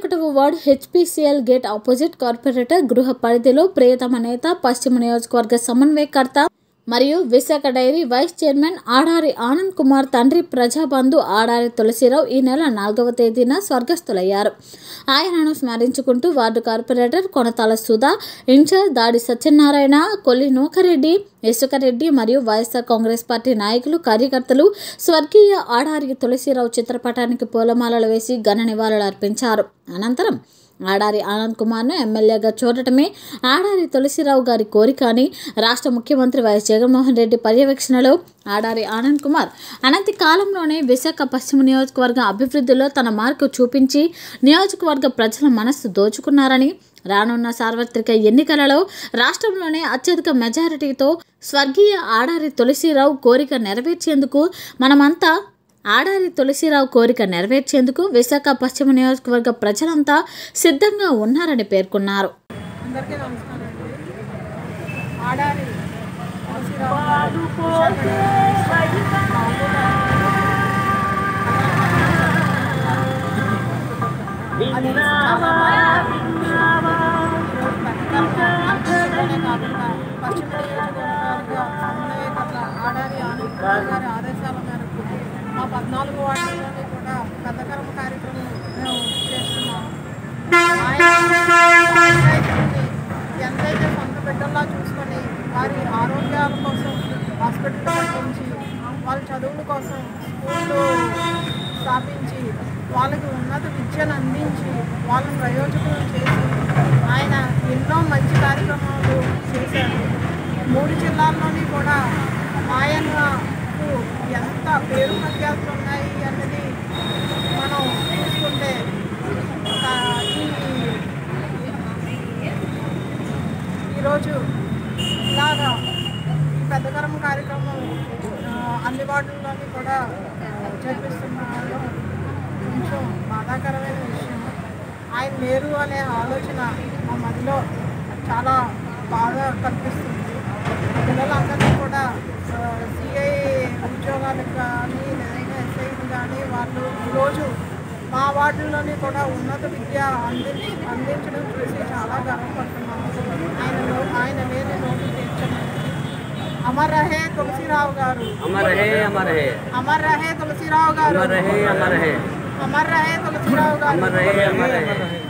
ఒకటవ ward HPCL gate opposite corporator గృహ పరిధిలో ప్రియతమ నేత పశ్చిమ నియోజకవర్గ సమన్వయకర్త మరియు Visakha dairy vice chairman Adari Anand Kumar తండ్రి ప్రజాబంధు ఆడారి తులసిరావు ఈ నెల నాలుగవ తేదీన స్వర్గస్థులయ్యారు ఆయనను స్మరించుకుంటూ ward corporator Konathala Sudha in charge Dadi Satyanarayana Kolli నూకరెడ్డి ఇసుకరెడ్డి మరియు వైఎస్ఆర్ కాంగ్రెస్ పార్టీ నాయకులు కార్యకర్తలు స్వర్గీయ ఆడారి తులసిరావు చిత్రపటానికి పూలమాలలు వేసి ఘన నివాళులు అర్పించారు అనంతరం ఆడారి ఆనంద్ కుమార్ను ఎమ్మెల్యేగా చూడటమే ఆడారి తులసిరావు గారి కోరిక అని రాష్ట్ర ముఖ్యమంత్రి వైఎస్ జగన్మోహన్ రెడ్డి పర్యవేక్షణలో ఆడారి ఆనంద్ కుమార్ అనతి కాలంలోనే విశాఖ పశ్చిమ నియోజకవర్గ అభివృద్ధిలో తన మార్కు చూపించి నియోజకవర్గ ప్రజల మనస్సు దోచుకున్నారని రానున్న సార్వత్రిక ఎన్నికలలో రాష్ట్రంలోనే అత్యధిక మెజారిటీతో స్వర్గీయ ఆడారి తులసిరావు కోరిక నెరవేర్చేందుకు మనమంతా ఆడారి తులసిరావు కోరిక నెరవేర్చేందుకు విశాఖ పశ్చిమ నియోజకవర్గ ప్రజలంతా సిద్ధంగా ఉన్నారని పేర్కొన్నారు అందరికీ నమస్కారం అండి ఆడారి తులసిరావు అది చాలా బాగా ఈరోజు కాకుండా పశ్చిమ నియోజకవర్గ సమన్వయకర్త ఆడారి ఆనంద్ కుమార్ గారి ఆదేశాల మేరకు మా పద్నాలుగు వార్డుల్లోని కూడా పెద్దకర్మ కార్యక్రమం మేము చేస్తున్నాము ఆయన రైతుల్ని ఎంతైతే సొంత బిడ్డల్లా చూసుకొని వారి ఆరోగ్యాల కోసం హాస్పిటల్ పంపించి వాళ్ళ చదువుల కోసం స్కూళ్ళు స్థాపించి వాళ్ళకి ఉన్నత విద్యను అందించి వాళ్ళని ప్రయోజకులను చేసి ఆయన ఎన్నో మంచి కార్యక్రమాలు చేశారు మూడు జిల్లాల్లోని కూడా ఆయనకు ఎంత పేరు ప్రఖ్యాతులు ఉన్నాయి అన్నది మనం చూసుకుంటే ఆ, ఈ ఈరోజు ఇలాగా ఈ పెద్దకరం కార్యక్రమం ఆ, అన్ని వార్డుల్లోని కూడా జరిపిస్తున్నారు కొంచెం బాధాకరమైన విషయం ఆయన లేరు అనే ఆలోచన మా మదిలో చాలా బాధ కల్పిస్తుంది పిల్లలందరినీ కూడా సిఐ ఉద్యోగాలకు కానీ లేదంటే ఎస్ఐకి కానీ వాళ్ళు ఈరోజు మా వార్డుల్లోని కూడా ఉన్నత విద్య అంది అందించడం చూసి చాలా గర్వపడుతున్నాము ఆయన లో- ఆయన లేని లోటు తీర్చమని అమర్ రహే తులసిరావు గారు अमर रहे अमर रहे అమర్ రహే తులసిరావు గారు अमर रहे अमर रहे అమర్ రహే తులసిరావు గారు अमर रहे अमर रहे